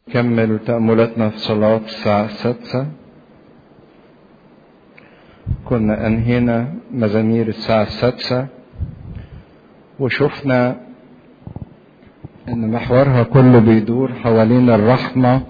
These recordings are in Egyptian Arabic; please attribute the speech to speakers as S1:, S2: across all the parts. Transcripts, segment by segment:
S1: كمل تأملاتنا في صلاة الساعة السادسة كنا أنهينا مزامير الساعة السادسة وشفنا أن محورها كله بيدور حوالين الرحمة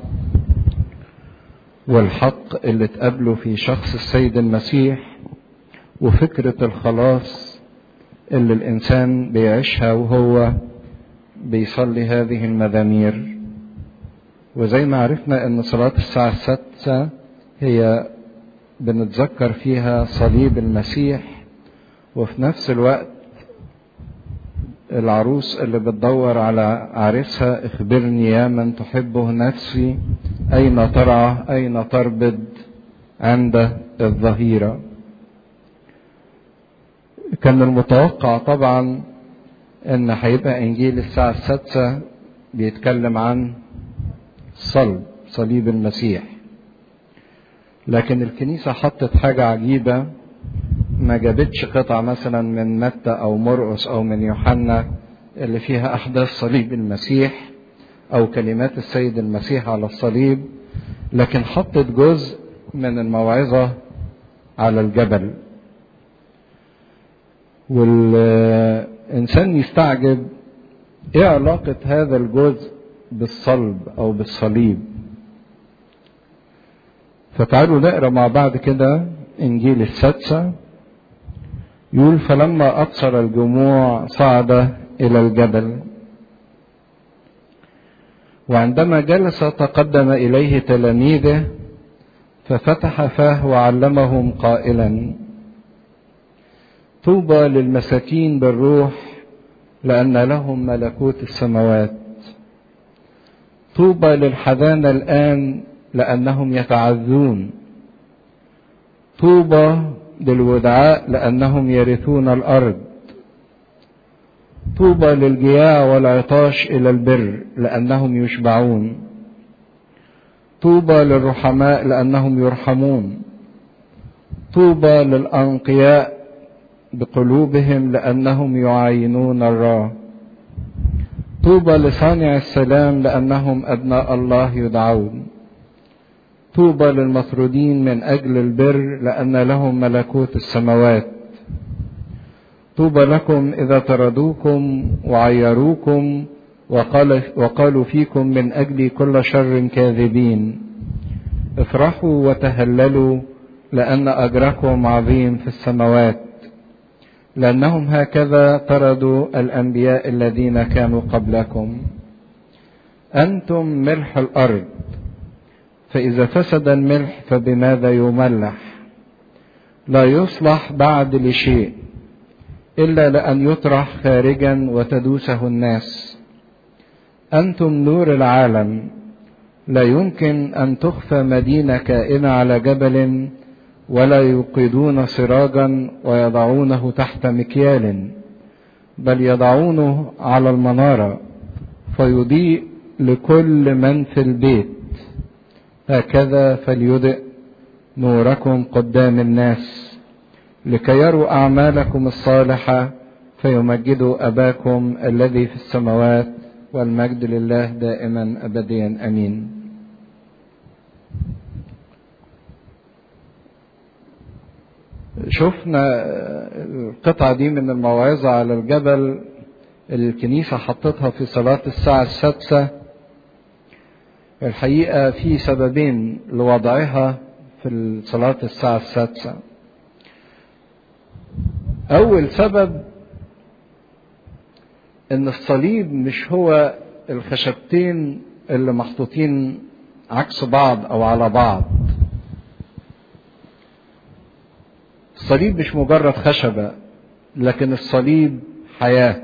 S1: والحق اللي تقابله في شخص السيد المسيح وفكرة الخلاص اللي الإنسان بيعيشها وهو بيصلي هذه المزامير وزي ما عرفنا ان صلاة الساعة السادسة هي بنتذكر فيها صليب المسيح وفي نفس الوقت العروس اللي بتدور على عريسها اخبرني يا من تحبه نفسي اين ترعى اين تربد عند الظهيرة كان المتوقع طبعا ان هيبقى انجيل الساعة السادسة بيتكلم عن الصلب صليب المسيح لكن الكنيسة حطت حاجة عجيبة ما جابتش قطع مثلا من متى أو مرقس أو من يوحنا اللي فيها أحداث صليب المسيح أو كلمات السيد المسيح على الصليب لكن حطت جزء من الموعظة على الجبل والإنسان يستعجب إيه علاقة هذا الجزء بالصلب او بالصليب فتعالوا نقرا مع بعض كده انجيل السادسه يقول فلما ابصر الجموع صعد الى الجبل وعندما جلس تقدم اليه تلاميذه ففتح فاه وعلمهم قائلا طوبى للمساكين بالروح لان لهم ملكوت السماوات طوبى للحزانة الآن لأنهم يتعزون طوبى للودعاء لأنهم يرثون الأرض طوبى للجياع والعطاش إلى البر لأنهم يشبعون طوبى للرحماء لأنهم يرحمون طوبى للأنقياء بقلوبهم لأنهم يعاينون الله طوبى لصانع السلام لأنهم أبناء الله يدعون طوبى للمطرودين من أجل البر لأن لهم ملكوت السماوات طوبى لكم إذا طردوكم وعيروكم وقال وقالوا فيكم من أجل كل شر كاذبين افرحوا وتهللوا لأن أجركم عظيم في السماوات لأنهم هكذا طردوا الأنبياء الذين كانوا قبلكم أنتم ملح الأرض فإذا فسد الملح فبماذا يملح لا يصلح بعد لشيء إلا لأن يطرح خارجا وتدوسه الناس أنتم نور العالم لا يمكن أن تخفى مدينة كائنة على جبل ولا يوقدون سراجا ويضعونه تحت مكيال بل يضعونه على المناره فيضيء لكل من في البيت هكذا فليضئ نوركم قدام الناس لكي يروا اعمالكم الصالحه فيمجدوا اباكم الذي في السماوات والمجد لله دائما ابديا امين شفنا القطعة دي من الموعظة على الجبل الكنيسة حطتها في صلاة الساعة السادسة الحقيقة في سببين لوضعها في صلاة الساعة السادسة أول سبب إن الصليب مش هو الخشبتين اللي محطوطين عكس بعض أو على بعض الصليب مش مجرد خشبة لكن الصليب حياة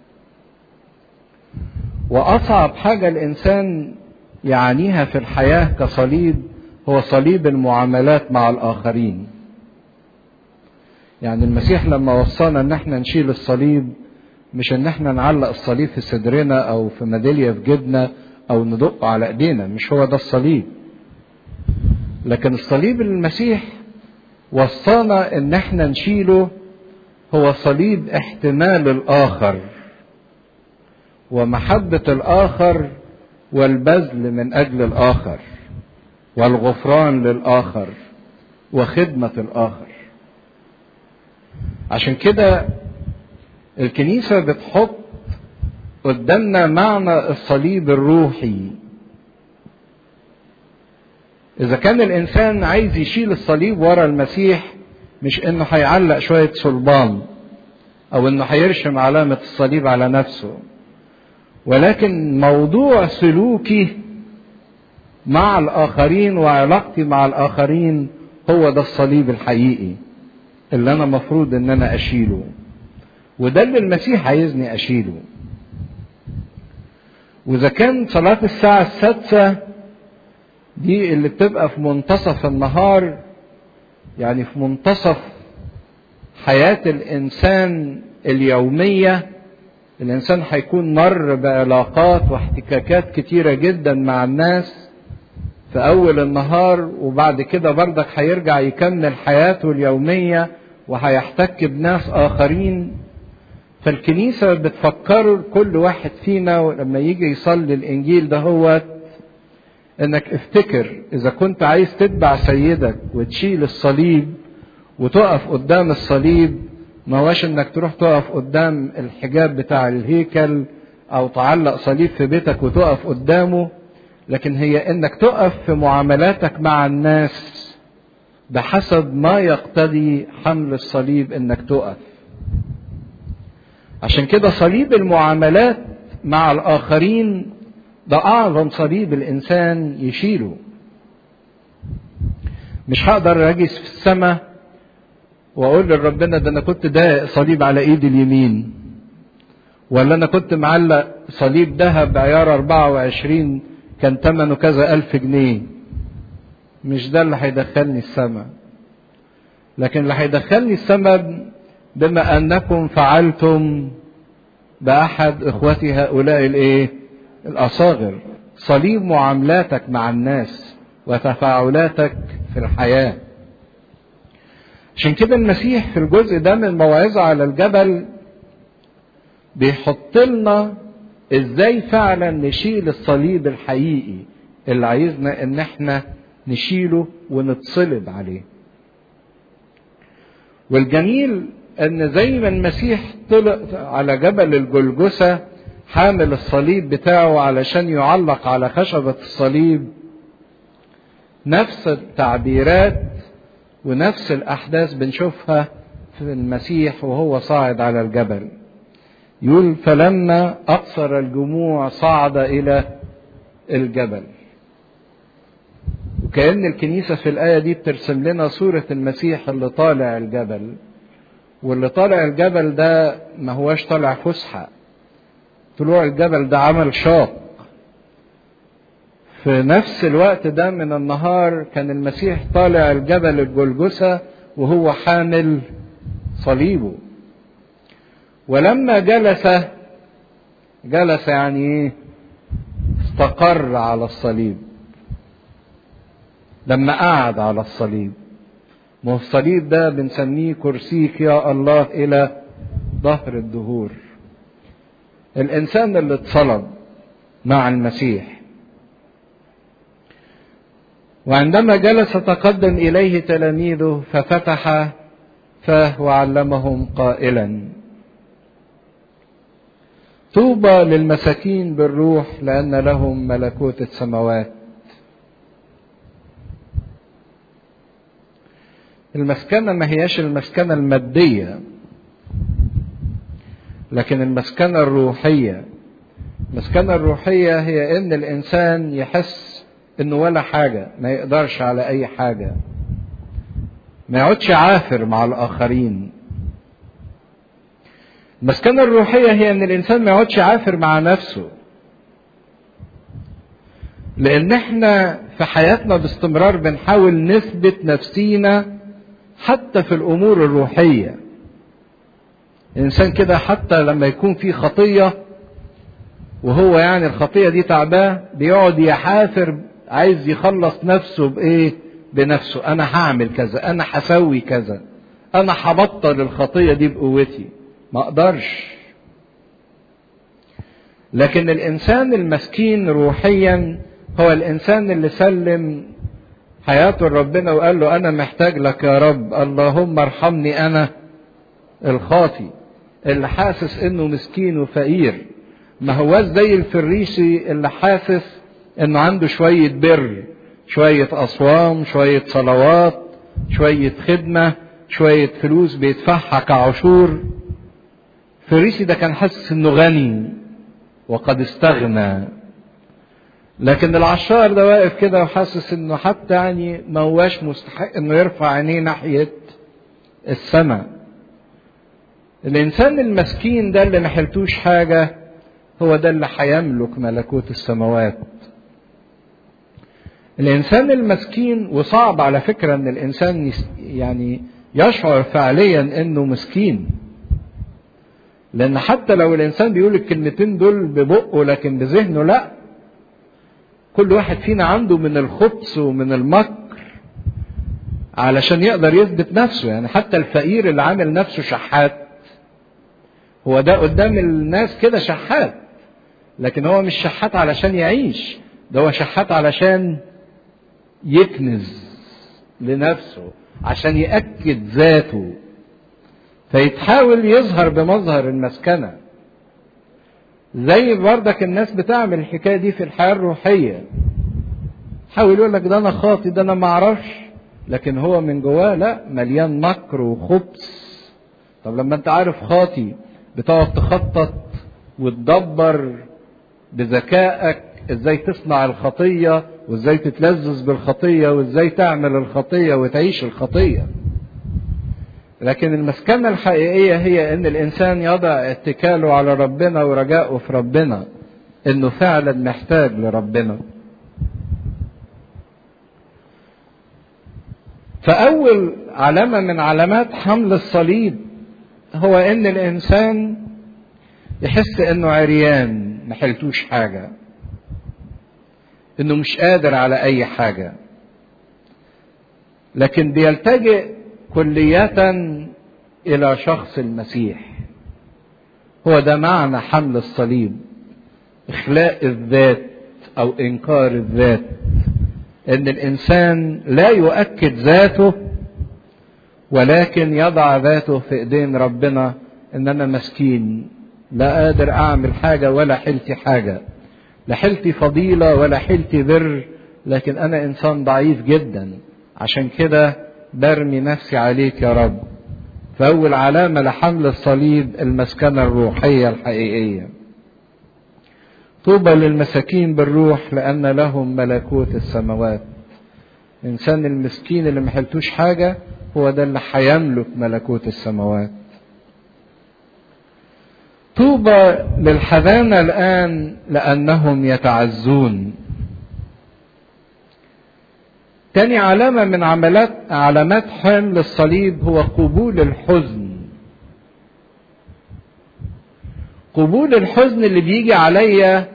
S1: وأصعب حاجة الإنسان يعانيها في الحياة كصليب هو صليب المعاملات مع الآخرين يعني المسيح لما وصانا ان احنا نشيل الصليب مش ان احنا نعلق الصليب في صدرنا او في ميدالية في جبنا او ندقه على ايدينا مش هو ده الصليب لكن الصليب المسيح وصانا ان احنا نشيله هو صليب احتمال الاخر ومحبة الاخر والبذل من اجل الاخر والغفران للاخر وخدمه الاخر عشان كده الكنيسه بتحط قدامنا معنى الصليب الروحي اذا كان الانسان عايز يشيل الصليب ورا المسيح مش انه هيعلق شويه صلبان او انه هيرشم علامه الصليب على نفسه ولكن موضوع سلوكي مع الاخرين وعلاقتي مع الاخرين هو ده الصليب الحقيقي اللي انا مفروض ان انا اشيله وده اللي المسيح عايزني اشيله واذا كان صلاة الساعة السادسة دي اللي بتبقى في منتصف النهار يعني في منتصف حياة الانسان اليومية الانسان هيكون مر بعلاقات واحتكاكات كتيرة جدا مع الناس في اول النهار وبعد كده بردك هيرجع يكمل حياته اليومية وهيحتك بناس اخرين فالكنيسة بتفكر كل واحد فينا لما يجي يصلي الانجيل ده هو انك افتكر اذا كنت عايز تتبع سيدك وتشيل الصليب وتقف قدام الصليب ما هوش انك تروح تقف قدام الحجاب بتاع الهيكل او تعلق صليب في بيتك وتقف قدامه لكن هي انك تقف في معاملاتك مع الناس بحسب ما يقتضي حمل الصليب انك تقف عشان كده صليب المعاملات مع الاخرين ده اعظم صليب الانسان يشيله مش هقدر اجلس في السماء واقول لربنا ده انا كنت ضايق صليب على ايدي اليمين ولا انا كنت معلق صليب ذهب عيار 24 كان ثمنه كذا ألف جنيه مش ده اللي هيدخلني السماء لكن اللي هيدخلني السماء بما انكم فعلتم باحد اخوتي هؤلاء الايه الاصاغر صليب معاملاتك مع الناس وتفاعلاتك في الحياه عشان كده المسيح في الجزء ده من الموعظه على الجبل بيحط لنا ازاي فعلا نشيل الصليب الحقيقي اللي عايزنا ان احنا نشيله ونتصلب عليه والجميل ان زي ما المسيح طلع على جبل الجلجسة حامل الصليب بتاعه علشان يعلق على خشبة الصليب نفس التعبيرات ونفس الاحداث بنشوفها في المسيح وهو صاعد على الجبل يقول فلما أقصر الجموع صعد إلى الجبل وكأن الكنيسة في الآية دي بترسم لنا صورة المسيح اللي طالع الجبل واللي طالع الجبل ده ما هواش طالع فسحة طلوع الجبل ده عمل شاق في نفس الوقت ده من النهار كان المسيح طالع الجبل الجلجسة وهو حامل صليبه ولما جلس جلس يعني ايه استقر على الصليب لما قعد على الصليب ما هو الصليب ده بنسميه كرسيك يا الله الى ظهر الدهور الانسان اللي اتصلب مع المسيح وعندما جلس تقدم اليه تلاميذه ففتح فاه وعلمهم قائلا طوبى للمساكين بالروح لأن لهم ملكوت السماوات المسكنة ما هياش المسكنة المادية لكن المسكنة الروحية المسكنة الروحية هي ان الانسان يحس انه ولا حاجة ما يقدرش على اي حاجة ما يقعدش عافر مع الاخرين المسكنة الروحية هي ان الانسان ما يقعدش عافر مع نفسه لان احنا في حياتنا باستمرار بنحاول نثبت نفسينا حتى في الامور الروحية الانسان كده حتى لما يكون في خطية وهو يعني الخطية دي تعباه بيقعد يحافر عايز يخلص نفسه بايه بنفسه انا هعمل كذا انا هسوي كذا انا هبطل الخطية دي بقوتي ما اقدرش لكن الانسان المسكين روحيا هو الانسان اللي سلم حياته لربنا وقال له انا محتاج لك يا رب اللهم ارحمني انا الخاطي اللي حاسس انه مسكين وفقير ما هواش زي الفريسي اللي حاسس انه عنده شوية بر شوية اصوام شوية صلوات شوية خدمة شوية فلوس بيدفعها كعشور فريسي ده كان حاسس انه غني وقد استغنى لكن العشار ده واقف كده وحاسس انه حتى يعني ما هواش مستحق انه يرفع عينيه ناحية السماء الانسان المسكين ده اللي ما حلتوش حاجة هو ده اللي هيملك ملكوت السماوات الانسان المسكين وصعب على فكرة ان الانسان يعني يشعر فعليا انه مسكين لان حتى لو الانسان بيقول الكلمتين دول ببقه لكن بذهنه لا كل واحد فينا عنده من الخبث ومن المكر علشان يقدر يثبت نفسه يعني حتى الفقير اللي عامل نفسه شحات هو ده قدام الناس كده شحات لكن هو مش شحات علشان يعيش ده هو شحات علشان يكنز لنفسه عشان يأكد ذاته فيتحاول يظهر بمظهر المسكنة زي بردك الناس بتعمل الحكاية دي في الحياة الروحية حاول يقول لك ده أنا خاطي ده أنا معرفش لكن هو من جواه لا مليان مكر وخبث طب لما أنت عارف خاطي بتقعد تخطط وتدبر بذكائك ازاي تصنع الخطية وازاي تتلذذ بالخطية وازاي تعمل الخطية وتعيش الخطية لكن المسكنة الحقيقية هي ان الانسان يضع اتكاله على ربنا ورجاءه في ربنا انه فعلا محتاج لربنا فاول علامة من علامات حمل الصليب هو ان الانسان يحس انه عريان ما حلتوش حاجة انه مش قادر على اي حاجة لكن بيلتجئ كلية الى شخص المسيح هو ده معنى حمل الصليب اخلاء الذات او انكار الذات ان الانسان لا يؤكد ذاته ولكن يضع ذاته في ايدين ربنا ان انا مسكين لا قادر اعمل حاجة ولا حلتي حاجة لا حلتي فضيلة ولا حلتي بر لكن انا انسان ضعيف جدا عشان كده برمي نفسي عليك يا رب فاول علامة لحمل الصليب المسكنة الروحية الحقيقية طوبى للمساكين بالروح لان لهم ملكوت السماوات الانسان المسكين اللي محلتوش حاجة هو ده اللي هيملك ملكوت السماوات طوبى للحزانة الآن لأنهم يتعزون تاني علامة من عملات علامات حمل الصليب هو قبول الحزن قبول الحزن اللي بيجي عليا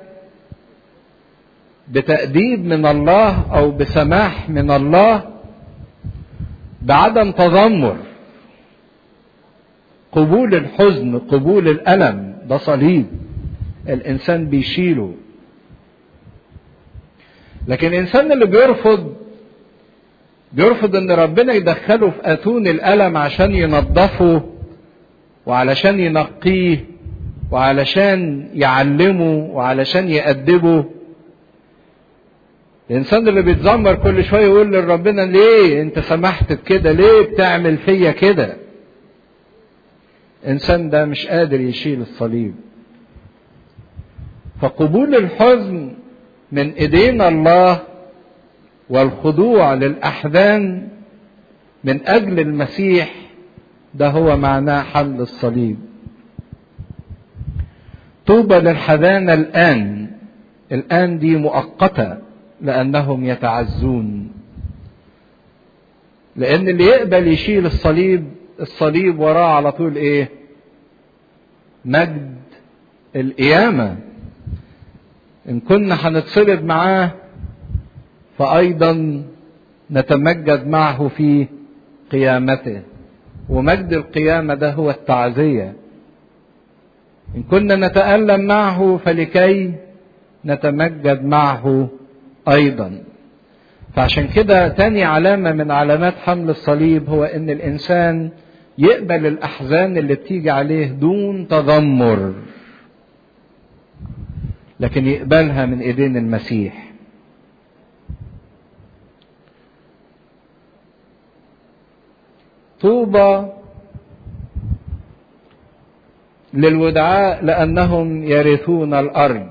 S1: بتأديب من الله أو بسماح من الله بعدم تذمر قبول الحزن قبول الألم ده صليب الإنسان بيشيله لكن الإنسان اللي بيرفض بيرفض ان ربنا يدخله في اتون الالم عشان ينظفه وعلشان ينقيه وعلشان يعلمه وعلشان يأدبه الانسان اللي بيتذمر كل شويه يقول لربنا ليه انت سمحت بكده ليه بتعمل فيا كده الانسان ده مش قادر يشيل الصليب فقبول الحزن من ايدينا الله والخضوع للاحزان من اجل المسيح ده هو معناه حل الصليب طوبى للحزانة الآن الآن دي مؤقتة لأنهم يتعزون لأن اللي يقبل يشيل الصليب الصليب وراه على طول إيه مجد القيامة إن كنا هنتصلب معاه فأيضا نتمجد معه في قيامته ومجد القيامة ده هو التعزية إن كنا نتألم معه فلكي نتمجد معه أيضا فعشان كده تاني علامة من علامات حمل الصليب هو إن الإنسان يقبل الأحزان اللي بتيجي عليه دون تذمر لكن يقبلها من إيدين المسيح طوبى للودعاء لأنهم يرثون الأرض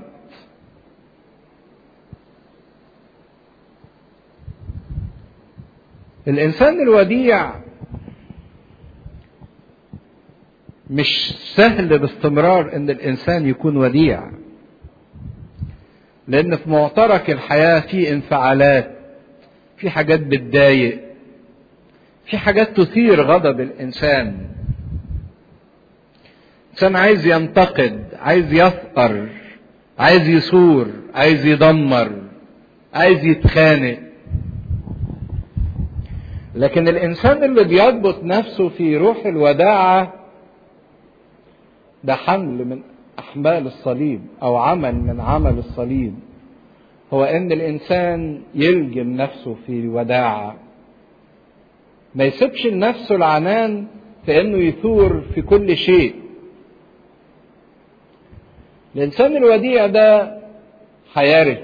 S1: الإنسان الوديع مش سهل باستمرار ان الانسان يكون وديع لان في معترك الحياه في انفعالات في حاجات بتضايق في حاجات تثير غضب الانسان انسان عايز ينتقد عايز يفقر عايز يثور عايز يدمر عايز يتخانق لكن الانسان اللي بيضبط نفسه في روح الوداعه ده حمل من احمال الصليب او عمل من عمل الصليب هو ان الانسان يلجم نفسه في وداعه ما يسيبش لنفسه العنان في انه يثور في كل شيء الانسان الوديع ده هيرث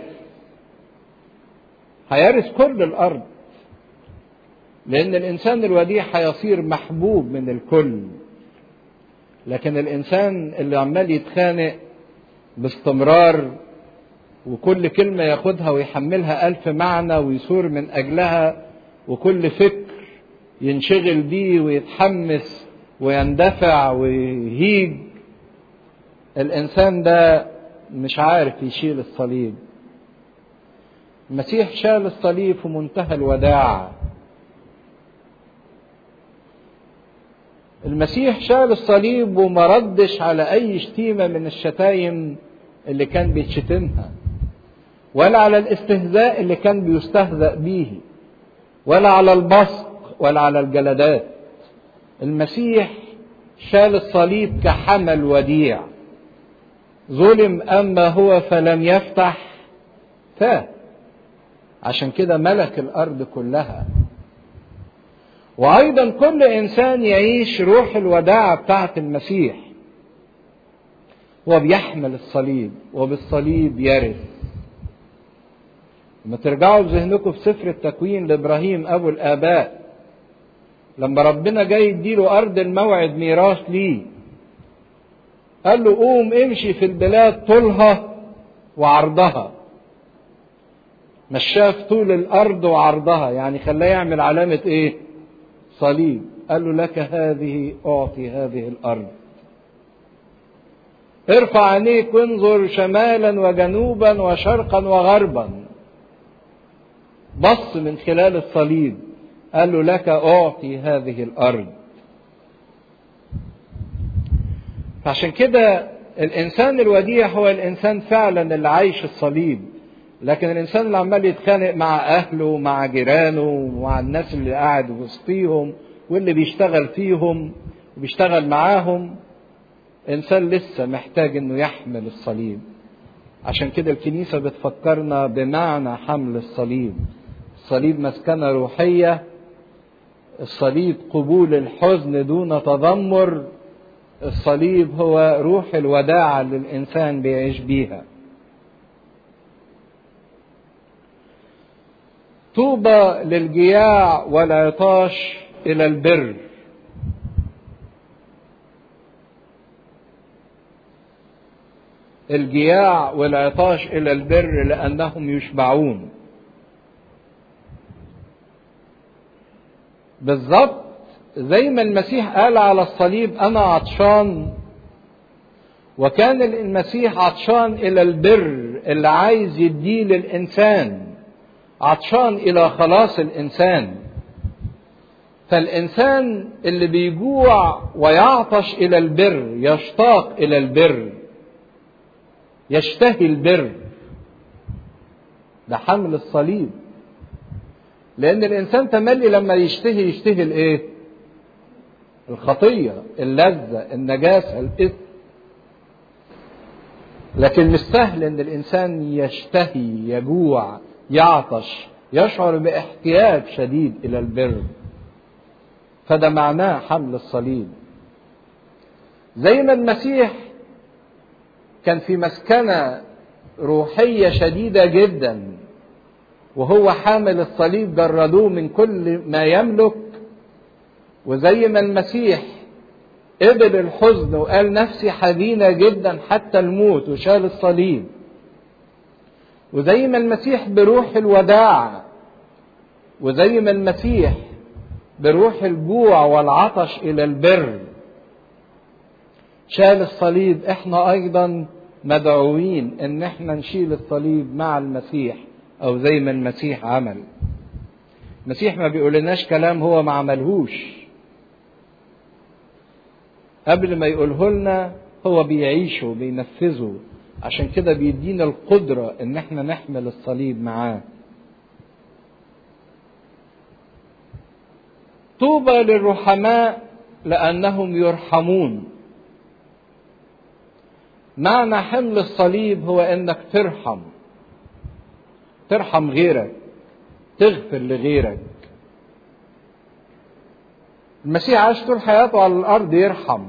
S1: هيرث كل الارض لان الانسان الوديع هيصير محبوب من الكل لكن الانسان اللي عمال يتخانق باستمرار وكل كلمه ياخدها ويحملها الف معنى ويثور من اجلها وكل فكر ينشغل بيه ويتحمس ويندفع ويهيج الانسان ده مش عارف يشيل الصليب المسيح شال الصليب في منتهى الوداعه المسيح شال الصليب وما ردش على اي شتيمه من الشتايم اللي كان بيتشتمها ولا على الاستهزاء اللي كان بيستهزأ به ولا على البصق ولا على الجلدات المسيح شال الصليب كحمل وديع ظلم اما هو فلم يفتح فاه عشان كده ملك الارض كلها وايضا كل انسان يعيش روح الوداعه بتاعه المسيح هو بيحمل الصليب وبالصليب يرث لما ترجعوا بذهنكم في سفر التكوين لابراهيم ابو الاباء لما ربنا جاي يديله ارض الموعد ميراث ليه قال له قوم امشي في البلاد طولها وعرضها مشاه في طول الارض وعرضها يعني خلاه يعمل علامه ايه صليب قال له لك هذه اعطي هذه الارض ارفع عينيك وانظر شمالا وجنوبا وشرقا وغربا بص من خلال الصليب قال له لك اعطي هذه الارض فعشان كده الانسان الوديع هو الانسان فعلا اللي عايش الصليب لكن الانسان اللي عمال يتخانق مع اهله ومع جيرانه ومع الناس اللي قاعد وسطيهم واللي بيشتغل فيهم وبيشتغل معاهم انسان لسه محتاج انه يحمل الصليب عشان كده الكنيسه بتفكرنا بمعنى حمل الصليب الصليب مسكنه روحيه الصليب قبول الحزن دون تذمر الصليب هو روح الوداعه اللي الانسان بيعيش بيها طوبى للجياع والعطاش الى البر الجياع والعطاش الى البر لانهم يشبعون بالظبط زي ما المسيح قال على الصليب انا عطشان وكان المسيح عطشان الى البر اللي عايز يديه للانسان عطشان الى خلاص الانسان فالانسان اللي بيجوع ويعطش الى البر يشتاق الى البر يشتهي البر ده حمل الصليب لان الانسان تملي لما يشتهي يشتهي الايه الخطيه اللذه النجاسه الاثم لكن مش سهل ان الانسان يشتهي يجوع يعطش يشعر باحتياج شديد الى البر فده معناه حمل الصليب زي ما المسيح كان في مسكنه روحيه شديده جدا وهو حامل الصليب جردوه من كل ما يملك وزي ما المسيح قبل الحزن وقال نفسي حزينه جدا حتى الموت وشال الصليب وزي ما المسيح بروح الوداع وزي ما المسيح بروح الجوع والعطش الى البر شال الصليب احنا ايضا مدعوين ان احنا نشيل الصليب مع المسيح او زي ما المسيح عمل المسيح ما بيقولناش كلام هو ما عملهوش قبل ما يقوله لنا هو بيعيشه بينفذه عشان كده بيدينا القدرة ان احنا نحمل الصليب معاه طوبى للرحماء لانهم يرحمون معنى حمل الصليب هو انك ترحم ترحم غيرك تغفر لغيرك المسيح عاش طول حياته على الارض يرحم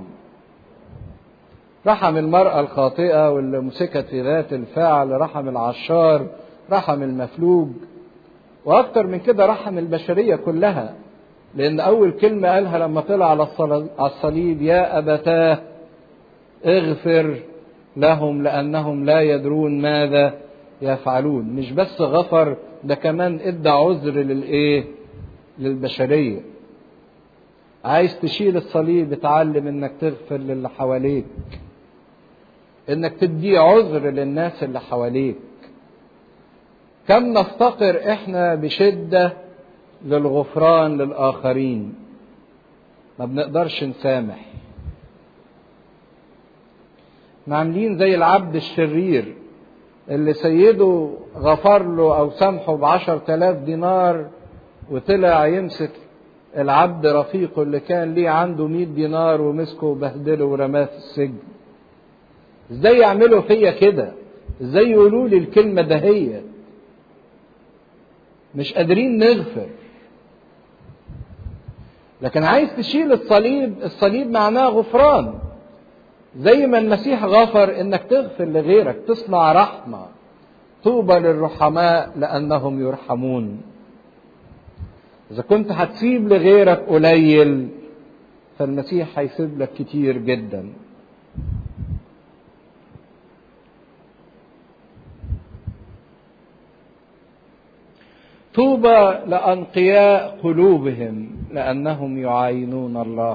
S1: رحم المرأة الخاطئة واللي مسكت في ذات الفعل رحم العشار رحم المفلوج وأكتر من كده رحم البشرية كلها لأن أول كلمة قالها لما طلع على الصليب يا أبتاه اغفر لهم لأنهم لا يدرون ماذا يفعلون مش بس غفر ده كمان ادى عذر للإيه للبشرية عايز تشيل الصليب اتعلم انك تغفر للي حواليك انك تدي عذر للناس اللي حواليك كم نفتقر احنا بشدة للغفران للآخرين ما بنقدرش نسامح عاملين زي العبد الشرير اللي سيده غفر له او سامحه بعشر تلاف دينار وطلع يمسك العبد رفيقه اللي كان ليه عنده مئة دينار ومسكه وبهدله ورماه في السجن ازاي يعملوا فيا كده ازاي يقولوا لي الكلمة دهية مش قادرين نغفر لكن عايز تشيل الصليب الصليب معناه غفران زي ما المسيح غفر انك تغفر لغيرك تصنع رحمة طوبى للرحماء لانهم يرحمون إذا كنت هتسيب لغيرك قليل فالمسيح هيسيب لك كتير جدا. طوبى لأنقياء قلوبهم لأنهم يعاينون الله.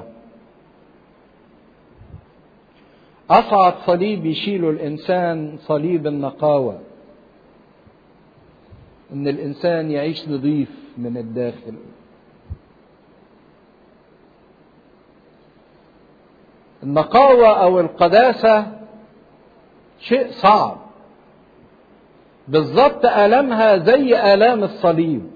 S1: أصعد صليب يشيله الإنسان صليب النقاوة. إن الإنسان يعيش نظيف من الداخل النقاوة أو القداسة شيء صعب بالظبط آلامها زي آلام الصليب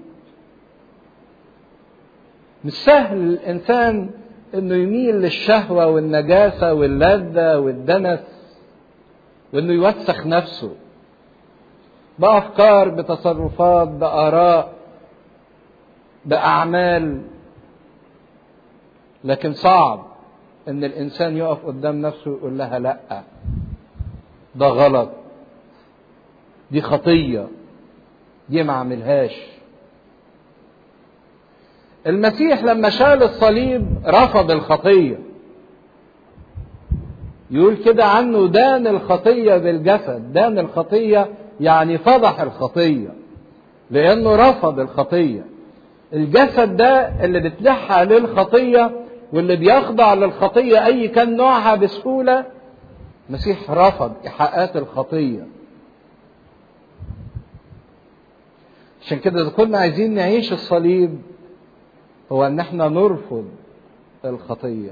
S1: مش سهل الإنسان إنه يميل للشهوة والنجاسة واللذة والدنس وإنه يوسخ نفسه بأفكار بتصرفات بآراء بأعمال لكن صعب إن الإنسان يقف قدام نفسه ويقول لها لأ ده غلط دي خطية دي ما عملهاش المسيح لما شال الصليب رفض الخطية يقول كده عنه دان الخطية بالجسد دان الخطية يعني فضح الخطية لأنه رفض الخطية الجسد ده اللي بتلح عليه الخطية واللي بيخضع للخطية أي كان نوعها بسهولة المسيح رفض إيحاءات الخطية عشان كده إذا كنا عايزين نعيش الصليب هو إن احنا نرفض الخطية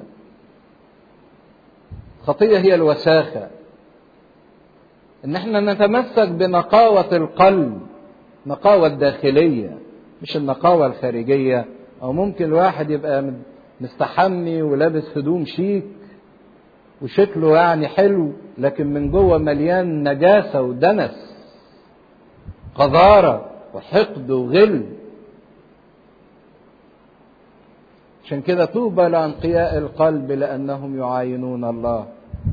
S1: الخطية هي الوساخة إن احنا نتمسك بنقاوة القلب نقاوة الداخلية مش النقاوة الخارجية أو ممكن الواحد يبقى مستحمي ولابس هدوم شيك وشكله يعني حلو لكن من جوه مليان نجاسة ودنس قذارة وحقد وغل عشان كده طوبى لأنقياء القلب لأنهم يعاينون الله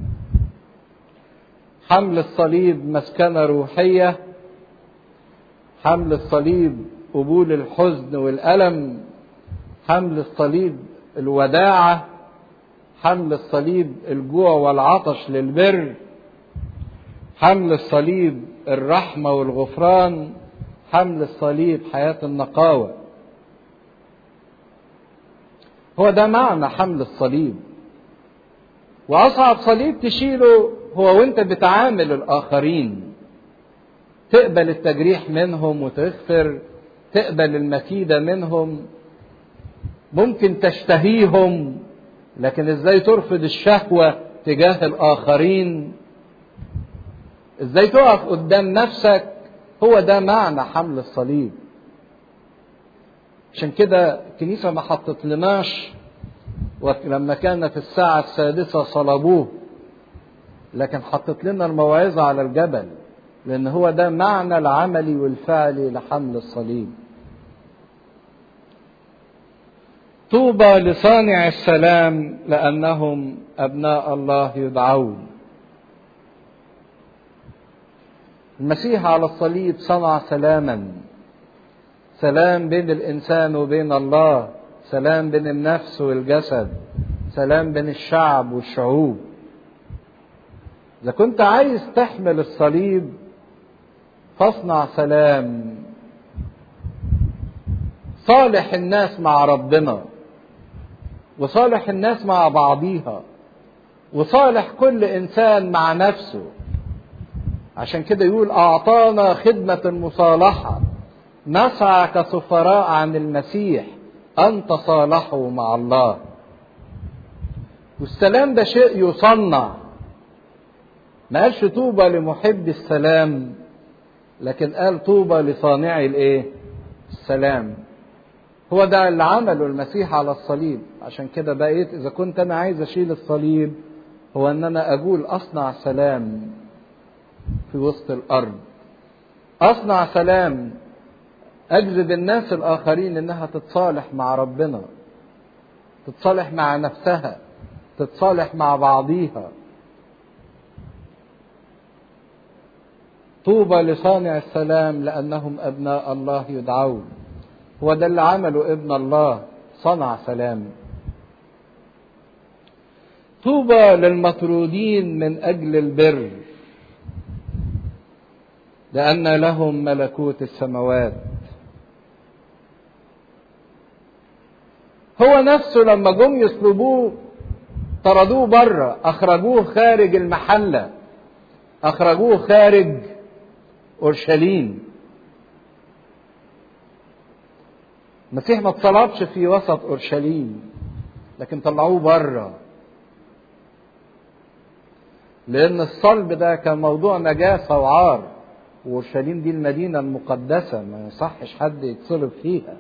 S1: حمل الصليب مسكنة روحية حمل الصليب قبول الحزن والألم حمل الصليب الوداعة حمل الصليب الجوع والعطش للبر حمل الصليب الرحمة والغفران حمل الصليب حياة النقاوة هو ده معنى حمل الصليب وأصعب صليب تشيله هو وانت بتعامل الآخرين تقبل التجريح منهم وتغفر تقبل المكيدة منهم ممكن تشتهيهم لكن ازاي ترفض الشهوة تجاه الآخرين ازاي تقف قدام نفسك هو ده معنى حمل الصليب عشان كده الكنيسة ما حطت لناش ولما كان في الساعة السادسة صلبوه لكن حطت لنا الموعظة على الجبل لأن هو ده معنى العملي والفعلي لحمل الصليب طوبى لصانع السلام لأنهم أبناء الله يدعون المسيح على الصليب صنع سلاما سلام بين الإنسان وبين الله سلام بين النفس والجسد سلام بين الشعب والشعوب إذا كنت عايز تحمل الصليب فاصنع سلام صالح الناس مع ربنا وصالح الناس مع بعضيها وصالح كل انسان مع نفسه عشان كده يقول اعطانا خدمه المصالحه نسعى كسفراء عن المسيح ان تصالحوا مع الله والسلام ده شيء يصنع ما قالش طوبى لمحب السلام لكن قال طوبى لصانعي الايه السلام هو ده اللي عمله المسيح على الصليب عشان كده بقيت اذا كنت انا عايز اشيل الصليب هو ان انا اقول اصنع سلام في وسط الارض اصنع سلام اجذب الناس الاخرين انها تتصالح مع ربنا تتصالح مع نفسها تتصالح مع بعضيها طوبى لصانع السلام لانهم ابناء الله يدعون هو ده اللي عمله ابن الله صنع سلام طوبى للمطرودين من اجل البر لان لهم ملكوت السماوات هو نفسه لما جم يصلبوه طردوه بره اخرجوه خارج المحله اخرجوه خارج اورشليم المسيح ما اتصلبش في وسط اورشليم لكن طلعوه بره لان الصلب ده كان موضوع نجاسه وعار واورشليم دي المدينه المقدسه ما يصحش حد يتصلب فيها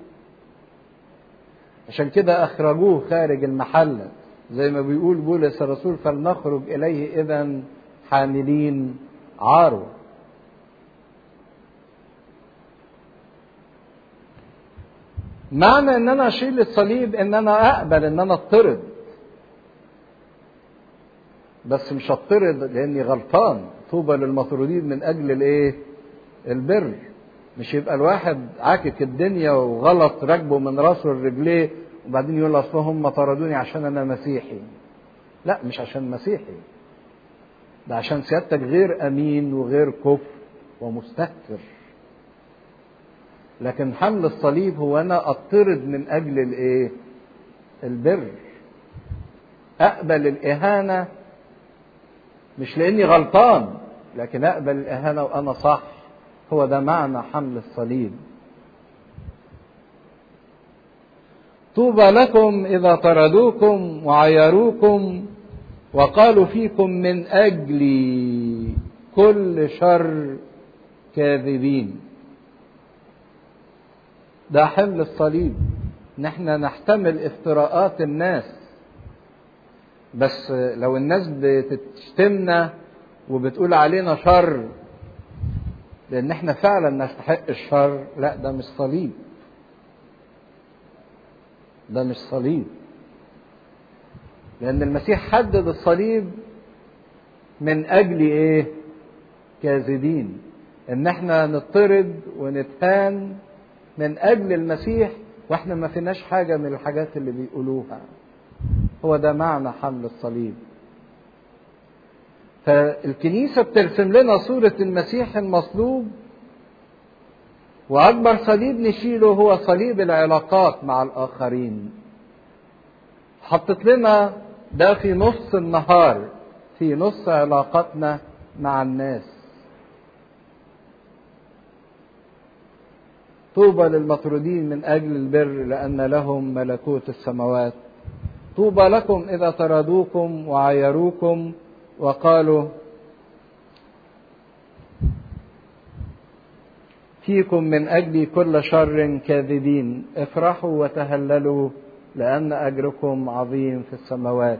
S1: عشان كده اخرجوه خارج المحله زي ما بيقول بولس الرسول فلنخرج اليه اذا حاملين عاره معنى ان انا اشيل الصليب ان انا اقبل ان انا اطرد بس مش هطرد لاني غلطان طوبى للمطرودين من اجل الايه البر مش يبقى الواحد عاكك الدنيا وغلط راكبه من راسه لرجليه وبعدين يقول اصل هم طردوني عشان انا مسيحي لا مش عشان مسيحي ده عشان سيادتك غير امين وغير كفر ومستهتر لكن حمل الصليب هو انا اطرد من اجل الايه البر اقبل الاهانه مش لاني غلطان لكن اقبل الاهانه وانا صح هو ده معنى حمل الصليب طوبى لكم اذا طردوكم وعيروكم وقالوا فيكم من اجلي كل شر كاذبين ده حمل الصليب ان احنا نحتمل افتراءات الناس بس لو الناس بتشتمنا وبتقول علينا شر لان احنا فعلا نستحق الشر لا ده مش صليب ده مش صليب لان المسيح حدد الصليب من اجل ايه كاذبين ان احنا نطرد ونتهان من اجل المسيح واحنا ما فيناش حاجه من الحاجات اللي بيقولوها هو ده معنى حمل الصليب فالكنيسه بترسم لنا صوره المسيح المصلوب واكبر صليب نشيله هو صليب العلاقات مع الاخرين حطت لنا ده في نص النهار في نص علاقتنا مع الناس طوبى للمطرودين من اجل البر لان لهم ملكوت السماوات طوبى لكم اذا طردوكم وعيروكم وقالوا فيكم من اجل كل شر كاذبين افرحوا وتهللوا لان اجركم عظيم في السماوات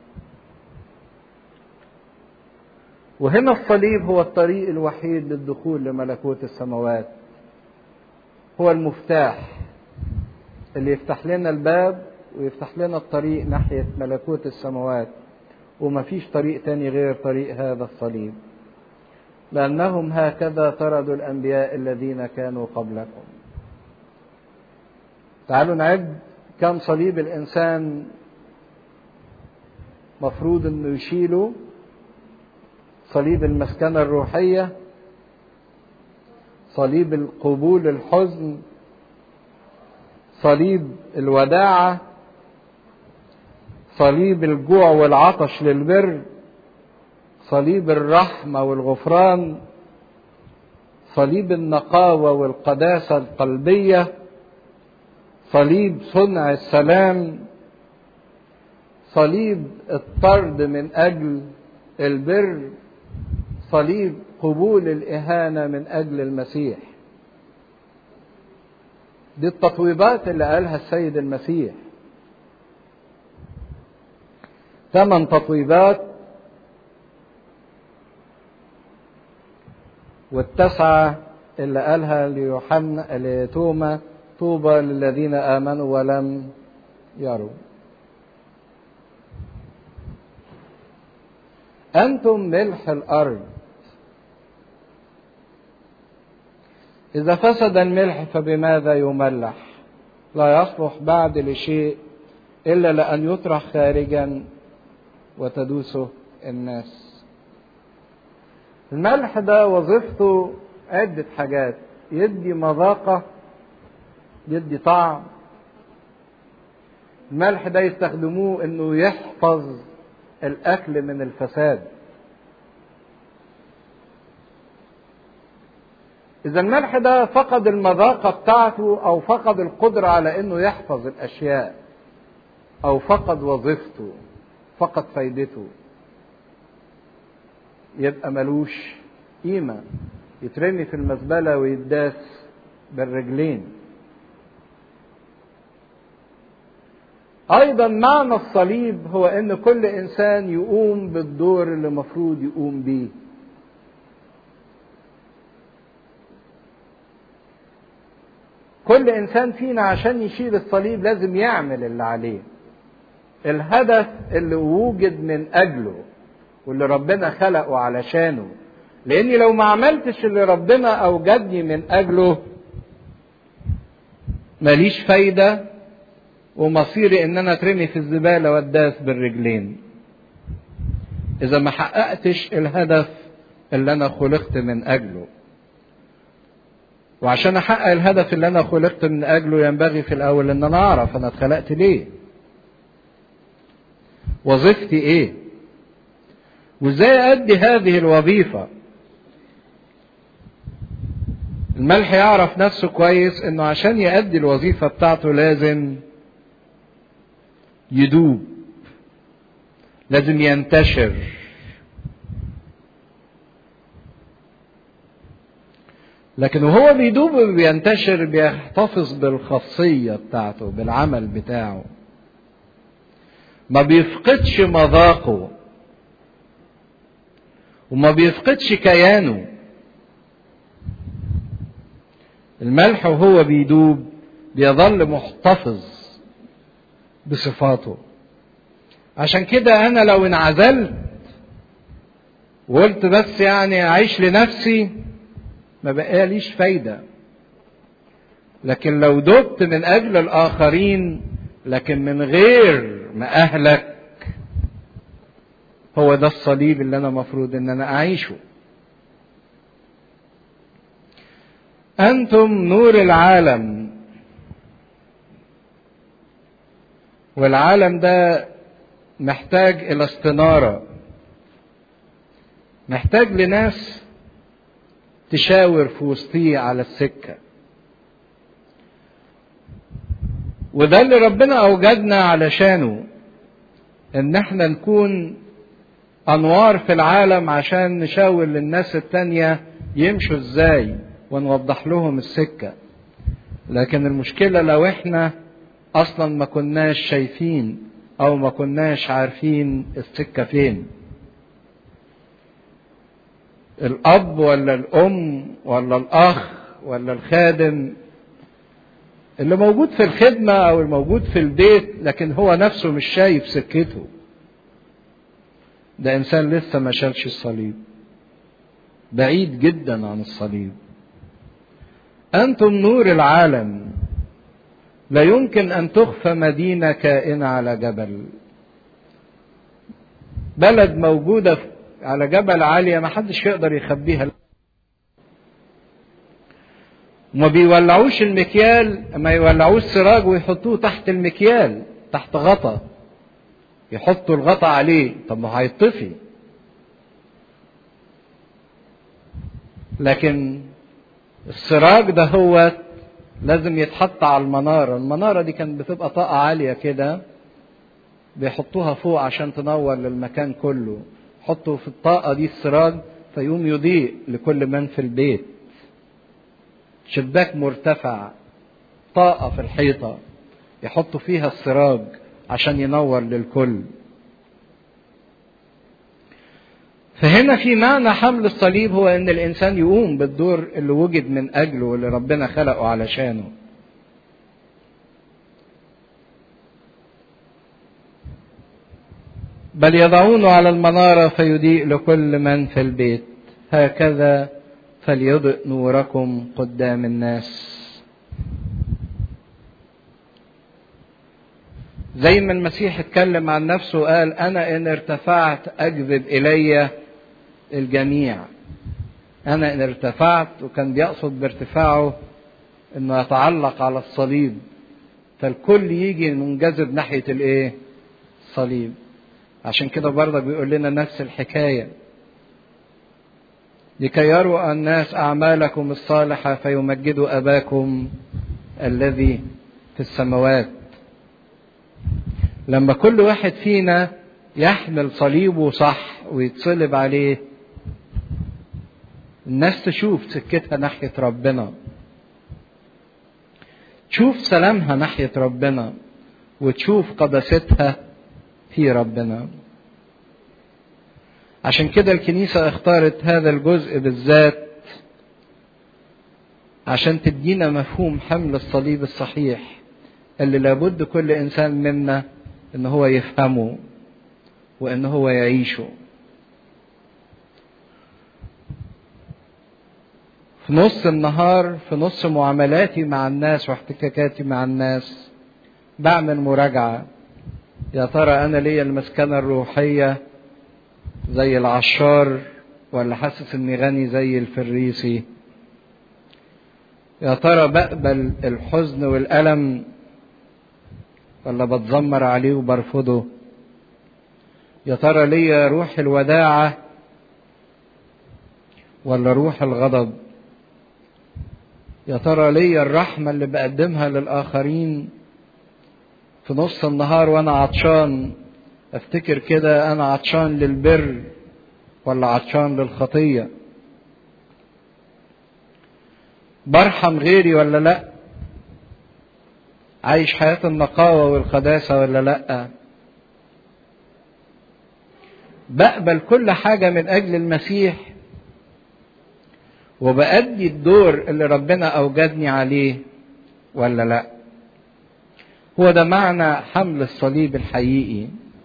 S1: وهنا الصليب هو الطريق الوحيد للدخول لملكوت السماوات هو المفتاح اللي يفتح لنا الباب ويفتح لنا الطريق ناحية ملكوت السماوات ومفيش طريق تاني غير طريق هذا الصليب لأنهم هكذا طردوا الأنبياء الذين كانوا قبلكم تعالوا نعد كم صليب الإنسان مفروض أنه يشيله صليب المسكنة الروحية صليب القبول الحزن صليب الوداعة صليب الجوع والعطش للبر صليب الرحمة والغفران صليب النقاوة والقداسة القلبية صليب صنع السلام صليب الطرد من أجل البر صليب قبول الإهانة من أجل المسيح دي التطويبات اللي قالها السيد المسيح ثمان تطويبات والتسعة اللي قالها ليوحنا لتوما طوبى للذين آمنوا ولم يروا أنتم ملح الأرض إذا فسد الملح فبماذا يملح لا يصلح بعد لشيء إلا لأن يطرح خارجا وتدوسه الناس الملح ده وظيفته عدة حاجات يدي مذاقة يدي طعم الملح ده يستخدموه انه يحفظ الاكل من الفساد اذا الملح ده فقد المذاقة بتاعته او فقد القدرة على انه يحفظ الاشياء او فقد وظيفته فقد فايدته يبقى ملوش قيمة يترمي في المزبلة ويداس بالرجلين ايضا معنى الصليب هو ان كل انسان يقوم بالدور اللي المفروض يقوم بيه كل انسان فينا عشان يشيل الصليب لازم يعمل اللي عليه الهدف اللي وجد من اجله واللي ربنا خلقه علشانه لاني لو ما عملتش اللي ربنا اوجدني من اجله ماليش فايده ومصيري ان انا اترمي في الزباله واداس بالرجلين اذا ما حققتش الهدف اللي انا خلقت من اجله وعشان احقق الهدف اللي انا خلقت من اجله ينبغي في الاول ان انا اعرف انا اتخلقت ليه وظيفتي ايه وازاي ادي هذه الوظيفه الملح يعرف نفسه كويس انه عشان يأدي الوظيفه بتاعته لازم يدوب لازم ينتشر لكن وهو بيدوب وبينتشر بيحتفظ بالخاصية بتاعته بالعمل بتاعه ما بيفقدش مذاقه وما بيفقدش كيانه الملح وهو بيدوب بيظل محتفظ بصفاته عشان كده انا لو انعزلت وقلت بس يعني اعيش لنفسي ما بقاليش فايده لكن لو دبت من اجل الاخرين لكن من غير ما اهلك هو ده الصليب اللي انا مفروض ان انا اعيشه انتم نور العالم والعالم ده محتاج الى استناره محتاج لناس تشاور في وسطيه على السكه وده اللي ربنا اوجدنا علشانه ان احنا نكون انوار في العالم عشان نشاور للناس التانية يمشوا ازاي ونوضح لهم السكة لكن المشكلة لو احنا اصلا ما كناش شايفين او ما كناش عارفين السكة فين الاب ولا الام ولا الاخ ولا الخادم اللي موجود في الخدمة او الموجود في البيت لكن هو نفسه مش شايف سكته ده انسان لسه ما شالش الصليب بعيد جدا عن الصليب انتم نور العالم لا يمكن ان تخفى مدينه كائنه على جبل بلد موجوده على جبل عاليه ما حدش يقدر يخبيها وما بيولعوش المكيال ما يولعوش سراج ويحطوه تحت المكيال تحت غطا يحطوا الغطا عليه طب ما هيطفي لكن السراج ده هو لازم يتحط على المنارة المنارة دي كانت بتبقى طاقة عالية كده بيحطوها فوق عشان تنور للمكان كله حطوا في الطاقة دي السراج فيقوم يضيء لكل من في البيت شباك مرتفع طاقة في الحيطة يحطوا فيها السراج عشان ينور للكل فهنا في معنى حمل الصليب هو ان الانسان يقوم بالدور اللي وجد من اجله واللي ربنا خلقه علشانه بل يضعونه على المناره فيضيء لكل من في البيت هكذا فليضئ نوركم قدام الناس زي ما المسيح اتكلم عن نفسه قال انا ان ارتفعت اجذب الي الجميع انا ان ارتفعت وكان بيقصد بارتفاعه انه يتعلق على الصليب فالكل يجي منجذب ناحيه الايه الصليب عشان كده برضه بيقول لنا نفس الحكايه لكي يروا الناس اعمالكم الصالحه فيمجدوا اباكم الذي في السماوات لما كل واحد فينا يحمل صليبه صح ويتصلب عليه الناس تشوف سكتها ناحية ربنا تشوف سلامها ناحية ربنا وتشوف قداستها في ربنا عشان كده الكنيسة اختارت هذا الجزء بالذات عشان تدينا مفهوم حمل الصليب الصحيح اللي لابد كل انسان منا ان هو يفهمه وان هو يعيشه في نص النهار في نص معاملاتي مع الناس واحتكاكاتي مع الناس بعمل مراجعة يا ترى أنا ليا المسكنة الروحية زي العشار ولا حاسس إني غني زي الفريسي يا ترى بقبل الحزن والألم ولا بتذمر عليه وبرفضه يا ترى ليا روح الوداعة ولا روح الغضب يا ترى ليا الرحمة اللي بقدمها للآخرين في نص النهار وأنا عطشان أفتكر كده أنا عطشان للبر ولا عطشان للخطية برحم غيري ولا لأ عايش حياة النقاوة والقداسة ولا لأ بقبل كل حاجة من أجل المسيح وبأدي الدور اللي ربنا أوجدني عليه ولا لا هو ده معنى حمل الصليب الحقيقي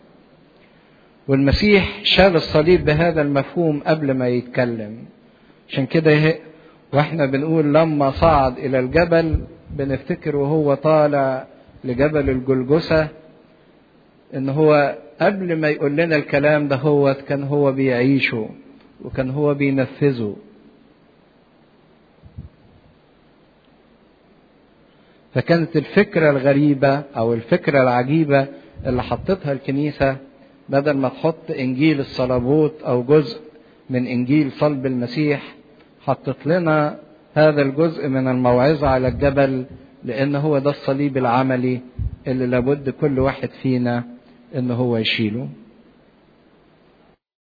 S1: والمسيح شال الصليب بهذا المفهوم قبل ما يتكلم عشان كده واحنا بنقول لما صعد الى الجبل بنفتكر وهو طالع لجبل الجلجسة ان هو قبل ما يقول لنا الكلام ده هو كان هو بيعيشه وكان هو بينفذه فكانت الفكرة الغريبة أو الفكرة العجيبة اللي حطتها الكنيسة بدل ما تحط إنجيل الصلبوت أو جزء من إنجيل صلب المسيح حطت لنا هذا الجزء من الموعظة على الجبل لأن هو ده الصليب العملي اللي لابد كل واحد فينا إن هو يشيله